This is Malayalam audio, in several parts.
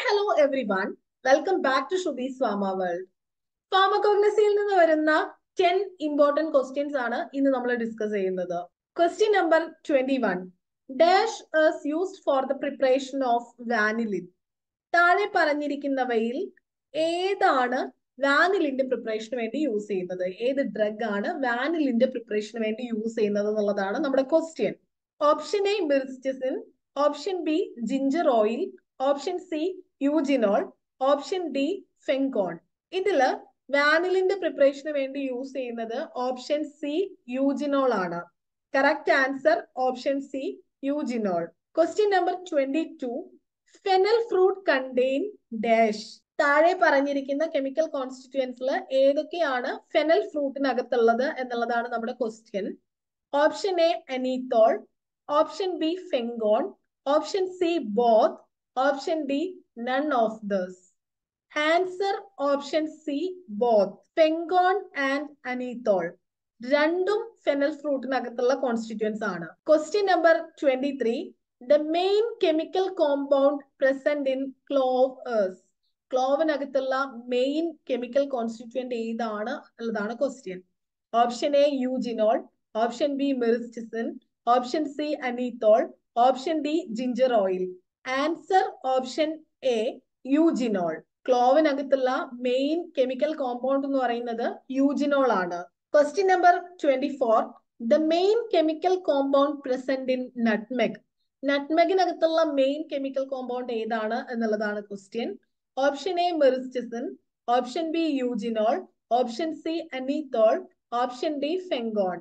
hello everyone welcome back to Shubee's pharma world ഫാമകോഗ്നസിയിൽ നിന്ന് വരുന്ന ടെൻ ഇമ്പോർട്ടന്റ് ക്വസ്റ്റ്യൻസ് ആണ് ഇന്ന് നമ്മൾ ഡിസ്കസ് ചെയ്യുന്നത് question number twenty one dash is used for the preparation of vanillin താഴെ പറഞ്ഞിരിക്കുന്നവയിൽ ഏതാണ് വാനിലിന്റെ പ്രിപ്പറേഷന് വേണ്ടി യൂസ് ചെയ്യുന്നത് ഏത് ഡ്രഗ് ആണ് വാനിലിന്റെ പ്രിപ്പറേഷന് വേണ്ടി യൂസ് ചെയ്യുന്നത് എന്നുള്ളതാണ് നമ്മുടെ question option A myristicin option B ginger oil option C eugenol option D fenchone ഇതില് വാനിലിന്റെ പ്രിപ്പറേഷന് വേണ്ടി യൂസ് ചെയ്യുന്നത് ഓപ്ഷൻ സി യൂജിനോൾ ആണ് correct answer option C eugenol question number twenty two fennel fruit contain dash താഴെ പറഞ്ഞിരിക്കുന്ന കെമിക്കൽ കോൺസ്റ്റിറ്റ്യുവൻസിൽ ഏതൊക്കെയാണ് ഫെനൽ ഫ്രൂട്ടിനകത്തുള്ളത് എന്നുള്ളതാണ് നമ്മുടെ question option A anethole option B fenchone option C both option D none of these answer option C both ഫെങ്കോൺ and anethole രണ്ടും ഫെനൽ ഫ്രൂട്ടിനകത്തുള്ള കോൺസ്റ്റിറ്റ്യുവൻസ് ആണ് question number twenty three the main chemical compound present in clove ഏഴ്സ് ക്ലോവിനകത്തുള്ള മെയിൻ കെമിക്കൽ കോൺസ്റ്റിറ്റ്യുവന്റ് ഏതാണ് എന്നുള്ളതാണ് question option A eugenol option B myristicin option C anethole option D ginger oil answer option A eugenol ക്ലോവിനകത്തുള്ള മെയിൻ കെമിക്കൽ കോമ്പൗണ്ട് എന്ന് പറയുന്നത് യൂജിനോൾ ആണ് question number twenty four the main chemical compound present in nutmeg നട്ട്മെഗിനകത്തുള്ള മെയിൻ കെമിക്കൽ കോമ്പൗണ്ട് ഏതാണ് എന്നുള്ളതാണ് question option A myristicin option B eugenol option C anethole option D fenchone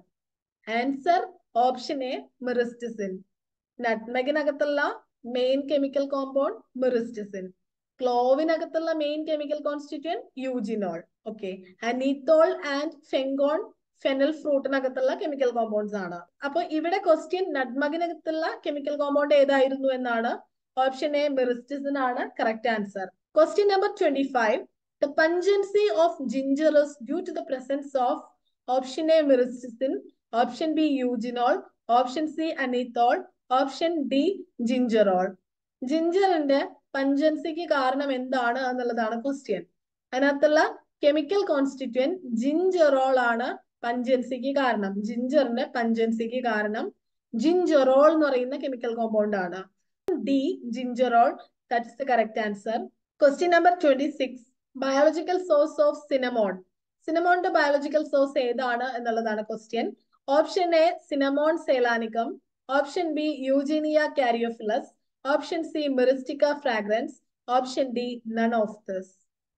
answer option A myristicin നട്ട്മെഗിനകത്തുള്ള മെയിൻ കെമിക്കൽ കോമ്പൗണ്ട് മെറിസ്റ്റിസിൻ ക്ലോവിനകത്തുള്ള main chemical constituent eugenol okay anethole and fenchone fennel ഫ്രൂട്ടിനകത്തുള്ള കെമിക്കൽ കോമ്പൗണ്ട്സ് ആണ് അപ്പൊ ഇവിടെ ക്വസ്റ്റ്യൻ നട്ട്മഗിനകത്തുള്ള കെമിക്കൽ കോമ്പൗണ്ട് ഏതായിരുന്നു എന്നാണ് ഓപ്ഷൻ എ മെറിസ്റ്റിസിൻ ആണ് correct answer question number twenty five the pungency of ginger is due to the presence of option A myristicin option B eugenol option C anethole option D gingerol ജിഞ്ചറിന്റെ പഞ്ചൻസിക്ക് കാരണം എന്താണ് എന്നുള്ളതാണ് ക്വസ്റ്റ്യൻ അതിനകത്തുള്ള കെമിക്കൽ കോൺസ്റ്റിറ്റ്യൂൻ ജിഞ്ചറോൾ ആണ് പഞ്ചൻസിക്ക് കാരണം ജിഞ്ചറിന്റെ പഞ്ചൻസിക്ക് കാരണം ജിഞ്ചറോൾ എന്ന് പറയുന്ന കെമിക്കൽ കോമ്പൗണ്ട് ആണ് D gingerol that is the correct answer question number twenty six biological source of cinnamon സിനമോണിന്റെ ബയോളജിക്കൽ സോഴ്സ് ഏതാണ് എന്നുള്ളതാണ് question option A cinnamon zeylanicum option B Eugenia caryophyllus option C Myristica fragrans option D none of this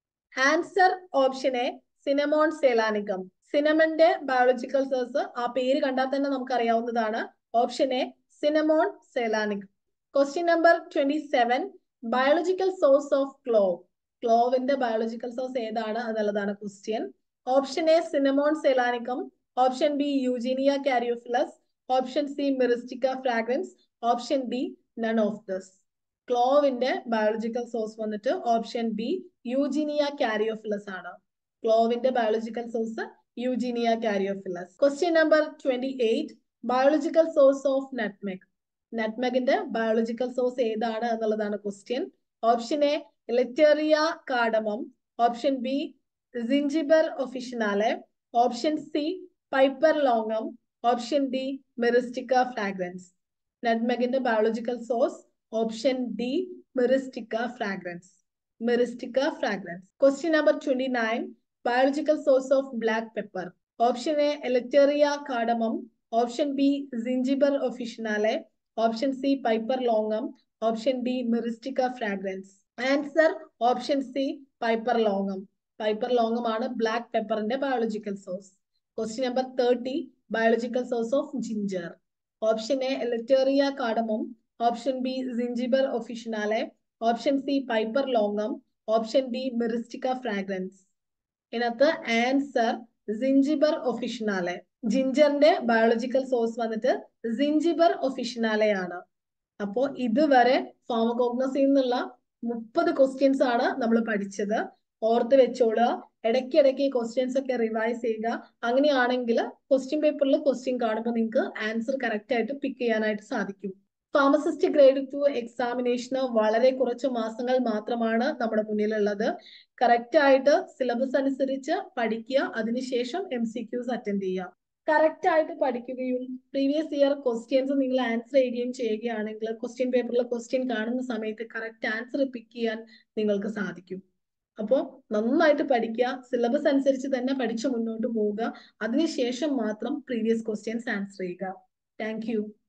answer option A cinnamon zeylanicum സിനമന്റെ ബയോളജിക്കൽ സോഴ്സ് ആ പേര് കണ്ടാൽ തന്നെ നമുക്ക് അറിയാവുന്നതാണ് option A cinnamon zeylanicum question number twenty seven biological source of clove ക്ലോവിന്റെ ബയോളജിക്കൽ സോഴ്സ് ഏതാണ് എന്നുള്ളതാണ് question option A cinnamon zeylanicum option B Eugenia caryophyllus option C Myristica fragrans option D none of this ക്ലോവിന്റെ ബയോളജിക്കൽ സോഴ്സ് വന്നിട്ട് ഓപ്ഷൻ ബി യൂജീനിയ കാരിയോഫിലസ് ആണ് ക്ലോവിന്റെ biological source Eugenia caryophyllus question number twenty eight biological source of nutmeg നട്ട്മെഗിന്റെ ബയോളജിക്കൽ സോഴ്സ് ഏതാണ് എന്നുള്ളതാണ് question option A Elettaria cardamom option B Zingiber officinale option C Piper longum option D Myristica fragrans നട്ട്മെഗിന്റെ biological source option D Myristica fragrans Myristica fragrans question number twenty nine biological source of black pepper option A Elettaria cardamom option B Zingiber officinale option C Piper longum option D Myristica fragrans answer option C Piper longum Piper longum ആണ് ബ്ലാക്ക് പെപ്പറിന്റെ biological source question number thirty biological source of ginger option A Elettaria cardamom option B Zingiber officinale option C Piper longum option D Myristica fragrans ഇതിനകത്ത് ആൻസർ സിഞ്ചിബർ ഒഫിഷ്യനാലെ ജിഞ്ചറിന്റെ ബയോളജിക്കൽ സോഴ്സ് വന്നിട്ട് സിഞ്ചിബർ ഒഫിഷ്യനാലെ ആണ് അപ്പോ ഇതുവരെ ഫാമകോഗ്നസിൽ നിന്നുള്ള മുപ്പത് ക്വസ്റ്റ്യൻസ് ആണ് നമ്മൾ പഠിച്ചത് ഓർത്ത് വെച്ചോളുക ഇടയ്ക്കിടയ്ക്ക് ക്വസ്റ്റ്യൻസ് ഒക്കെ റിവൈസ് ചെയ്യുക അങ്ങനെയാണെങ്കിൽ ക്വസ്റ്റ്യൻ പേപ്പറിൽ ക്വസ്റ്റ്യൻ കാണുമ്പോൾ നിങ്ങൾക്ക് ആൻസർ കറക്റ്റ് ആയിട്ട് പിക്ക് ചെയ്യാനായിട്ട് സാധിക്കും ഫാർമസിസ്റ്റ് ഗ്രേഡ് ടു എക്സാമിനേഷന് വളരെ കുറച്ച് മാസങ്ങൾ മാത്രമാണ് നമ്മുടെ മുന്നിലുള്ളത് കറക്റ്റ് ആയിട്ട് സിലബസ് അനുസരിച്ച് പഠിക്കുക അതിനുശേഷം എം സി ക്യൂസ് അറ്റൻഡ് ചെയ്യുക കറക്റ്റ് ആയിട്ട് പഠിക്കുകയും പ്രീവിയസ് ഇയർ ക്വസ്റ്റ്യൻസ് നിങ്ങൾ ആൻസർ ചെയ്യുകയും ചെയ്യുകയാണെങ്കിൽ ക്വസ്റ്റ്യൻ പേപ്പറിൽ ക്വസ്റ്റ്യൻ കാണുന്ന സമയത്ത് കറക്റ്റ് ആൻസർ പിക്ക് ചെയ്യാൻ നിങ്ങൾക്ക് സാധിക്കും അപ്പോൾ നന്നായിട്ട് പഠിക്കുക സിലബസ് അനുസരിച്ച് തന്നെ പഠിച്ച് മുന്നോട്ട് പോവുക അതിനുശേഷം മാത്രം പ്രീവിയസ് ക്വസ്റ്റ്യൻസ് ആൻസർ ചെയ്യുക താങ്ക്